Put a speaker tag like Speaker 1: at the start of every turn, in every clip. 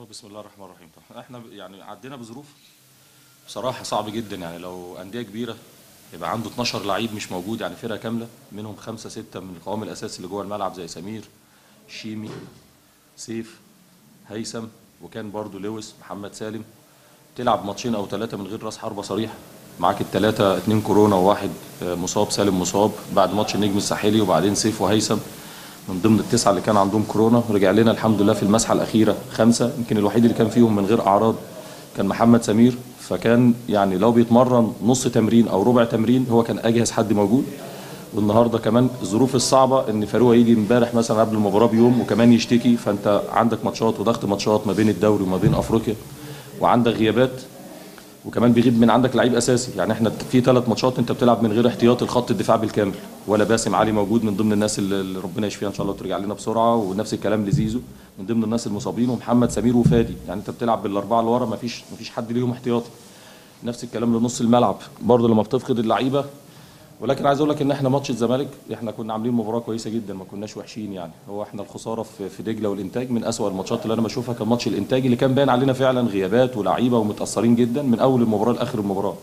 Speaker 1: هو بسم الله الرحمن الرحيم طبعا احنا ب- يعني عدينا بظروف بصراحه صعب جدا يعني لو انديه كبيره يبقى عنده 12 لعيب مش موجود يعني فرقه كامله منهم خمسه سته من القوام الاساسي اللي جوه الملعب زي سمير شيمي سيف هيثم وكان برضو لويس محمد سالم تلعب ماتشين او ثلاثه من غير راس حربه صريح معاك الثلاثه اتنين كورونا وواحد آه، مصاب سالم مصاب بعد ماتش النجم الساحلي وبعدين سيف وهيثم من ضمن التسعه اللي كان عندهم كورونا رجع لنا الحمد لله في المسحه الاخيره خمسه يمكن الوحيد اللي كان فيهم من غير اعراض كان محمد سمير فكان يعني لو بيتمرن نص تمرين او ربع تمرين هو كان اجهز حد موجود والنهارده كمان الظروف الصعبه ان فاروق يجي امبارح مثلا قبل المباراه بيوم وكمان يشتكي فانت عندك ماتشات وضغط ماتشات ما بين الدوري وما بين افريقيا وعندك غيابات وكمان بيغيب من عندك لعيب اساسي يعني احنا في ثلاث ماتشات انت بتلعب من غير احتياطي الخط الدفاع بالكامل ولا باسم علي موجود من ضمن الناس اللي اللي ربنا يشفيها ان شاء الله وترجع لنا بسرعه ونفس الكلام لزيزو من ضمن الناس المصابين ومحمد سمير وفادي يعني انت بتلعب بالاربعه اللي ورا ما فيش ما فيش حد ليهم احتياطي نفس الكلام لنص الملعب برضه لما بتفقد اللعيبه ولكن عايز اقول لك ان احنا ماتش الزمالك احنا كنا عاملين مباراه كويسه جدا ما كناش وحشين يعني هو احنا الخساره في في دجله والانتاج من اسوأ الماتشات اللي انا بشوفها كان ماتش الانتاج اللي كان باين علينا فعلا غيابات ولاعيبه ومتاثرين جدا من اول المباراه لاخر المباراه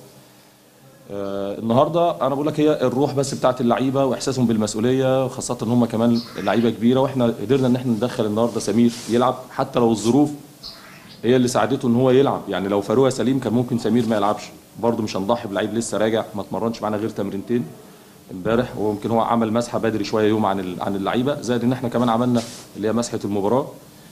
Speaker 1: آه، النهارده انا بقول لك هي الروح بس بتاعت اللعيبه واحساسهم بالمسؤوليه خاصه ان هم كمان لعيبه كبيره واحنا قدرنا ان احنا ندخل النهارده سمير يلعب حتى لو الظروف هي اللي ساعدته ان هو يلعب يعني لو فاروق سليم كان ممكن سمير ما يلعبش برضه مش هنضحي بلعيب لسه راجع ما اتمرنش معانا غير تمرينتين امبارح ويمكن هو عمل مسحه بدري شويه يوم عن ال- عن اللعيبه زائد ان احنا كمان عملنا اللي هي مسحه المباراه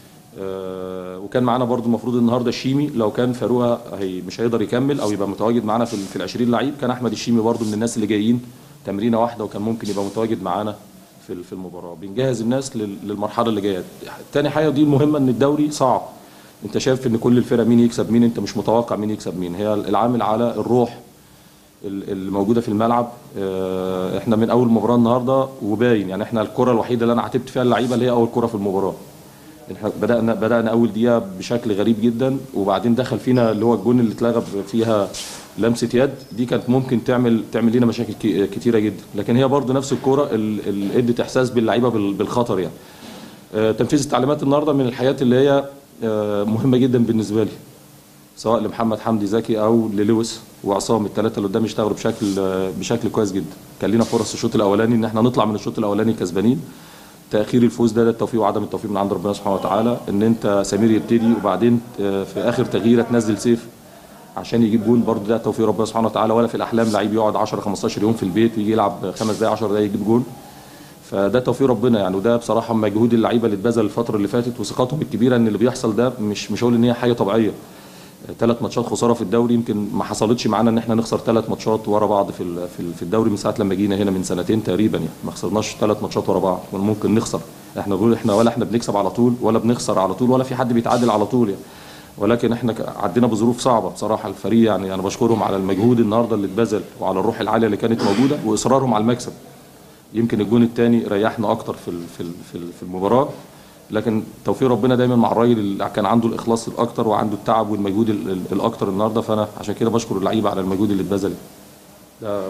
Speaker 1: آه، وكان معانا برضو المفروض النهارده الشيمي لو كان فاروق هي مش هيقدر يكمل او يبقى متواجد معانا في ال- في ال 20 لعيب كان احمد الشيمي برضو من الناس اللي جايين تمرينه واحده وكان ممكن يبقى متواجد معانا في ال- في المباراه بنجهز الناس لل- للمرحله اللي جايه تاني حاجه دي المهمه ان الدوري صعب انت شايف ان كل الفرق مين يكسب مين انت مش متوقع مين يكسب مين هي العامل على الروح ال- الموجوده في الملعب آه، احنا من اول مباراه النهارده وباين يعني احنا الكره الوحيده اللي انا عاتبت فيها اللعيبه اللي هي اول كره في المباراه احنا بدانا بدانا اول دقيقه بشكل غريب جدا وبعدين دخل فينا اللي هو الجون اللي اتلغى فيها لمسه يد دي كانت ممكن تعمل تعمل لنا مشاكل ك- كتيره جدا لكن هي برضو نفس الكوره اللي ادت احساس باللعيبه بال- بالخطر يعني آه، تنفيذ التعليمات النهارده من الحاجات اللي هي آه، مهمه جدا بالنسبه لي سواء لمحمد حمدي زكي او للويس وعصام الثلاثه اللي قدام اشتغلوا بشكل بشكل كويس جدا كان لنا فرص الشوط الاولاني ان احنا نطلع من الشوط الاولاني كسبانين تاخير الفوز ده, ده التوفيق وعدم التوفيق من عند ربنا سبحانه وتعالى ان انت سمير يبتدي وبعدين آه، في اخر تغييره تنزل سيف عشان يجيب جون برضه ده توفيق ربنا سبحانه وتعالى ولا في الاحلام لعيب يقعد 10 15 يوم في البيت ويجي يلعب خمس دقائق 10 دقائق يجيب جون فده توفيق ربنا يعني وده بصراحه مجهود اللعيبه اللي اتبذل الفتره اللي فاتت وثقتهم الكبيره ان اللي بيحصل ده مش مش هقول ان هي حاجه طبيعيه ثلاث ماتشات خساره في الدوري يمكن ما حصلتش معانا ان احنا نخسر ثلاث ماتشات ورا بعض في ال- في ال- في الدوري من ساعه لما جينا هنا من سنتين تقريبا يعني ما خسرناش ثلاث ماتشات ورا بعض ممكن نخسر احنا بنقول احنا ولا احنا بنكسب على طول ولا بنخسر على طول ولا في حد بيتعادل على طول يعني ولكن احنا ك- عدينا بظروف صعبه بصراحه الفريق يعني انا بشكرهم على المجهود النهارده اللي اتبذل وعلى الروح العاليه اللي كانت موجوده واصرارهم على المكسب يمكن الجون الثاني ريحنا اكتر في ال- في ال- في ال- في المباراه لكن توفيق ربنا دايما مع الراجل اللي كان عنده الاخلاص الاكتر وعنده التعب والمجهود ال- ال- الاكتر النهارده فانا عشان كده بشكر اللعيبه على المجهود اللي اتبذل ده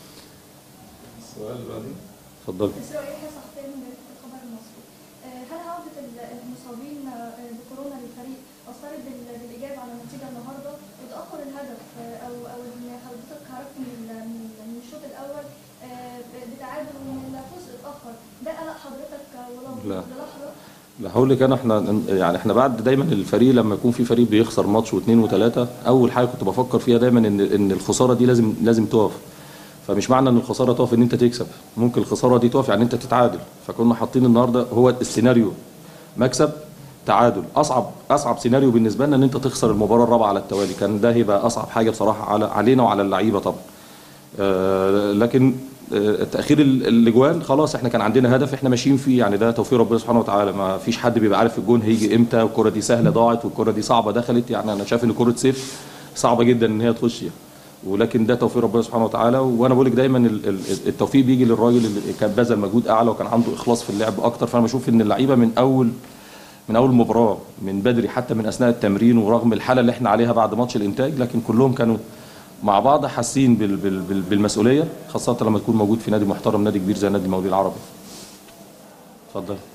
Speaker 1: السؤال اللي بعدين اتفضل
Speaker 2: إسرائيل يحيى صحفي من جريدة الخبر المصري. آه، هل عودة ال- المصابين آه، بكورونا للفريق أثرت بال- بالإيجاب على النتيجة النهاردة وتأخر الهدف آه، أو أو إن حضرتك خرجت من ال- من ال- من الشوط الأول آه، ب- بتعادل وإن الفوز اتأخر ده قلق حضرتك ولو
Speaker 1: لا.
Speaker 2: للحظة
Speaker 1: لا هقول لك انا احنا يعني احنا بعد دايما الفريق لما يكون في فريق بيخسر ماتش واثنين وثلاثه اول حاجه كنت بفكر فيها دايما ان ان الخساره دي لازم لازم تقف فمش معنى ان الخساره تقف ان انت تكسب ممكن الخساره دي تقف يعني انت تتعادل فكنا حاطين النهارده هو السيناريو مكسب تعادل اصعب اصعب سيناريو بالنسبه لنا ان انت تخسر المباراه الرابعه على التوالي كان ده هيبقى اصعب حاجه بصراحه على علينا وعلى اللعيبه طبعا آه، لكن آه، تاخير ال- الاجوان خلاص احنا كان عندنا هدف احنا ماشيين فيه يعني ده توفيق ربنا سبحانه وتعالى ما فيش حد بيبقى عارف الجون هيجي امتى والكره دي سهله ضاعت والكره دي صعبه دخلت يعني انا شايف ان كره سيف صعبه جدا ان هي تخش يعني. ولكن ده توفيق ربنا سبحانه وتعالى وانا بقول لك دايما ال- ال- التوفيق بيجي للراجل اللي كان بذل مجهود اعلى وكان عنده اخلاص في اللعب اكتر فانا بشوف ان اللعيبه من اول من اول مباراه من بدري حتى من اثناء التمرين ورغم الحاله اللي احنا عليها بعد ماتش الانتاج لكن كلهم كانوا مع بعض حاسين بال- بال- بال- بالمسؤوليه خاصه لما تكون موجود في نادي محترم نادي كبير زي نادي المقاولين العربي اتفضل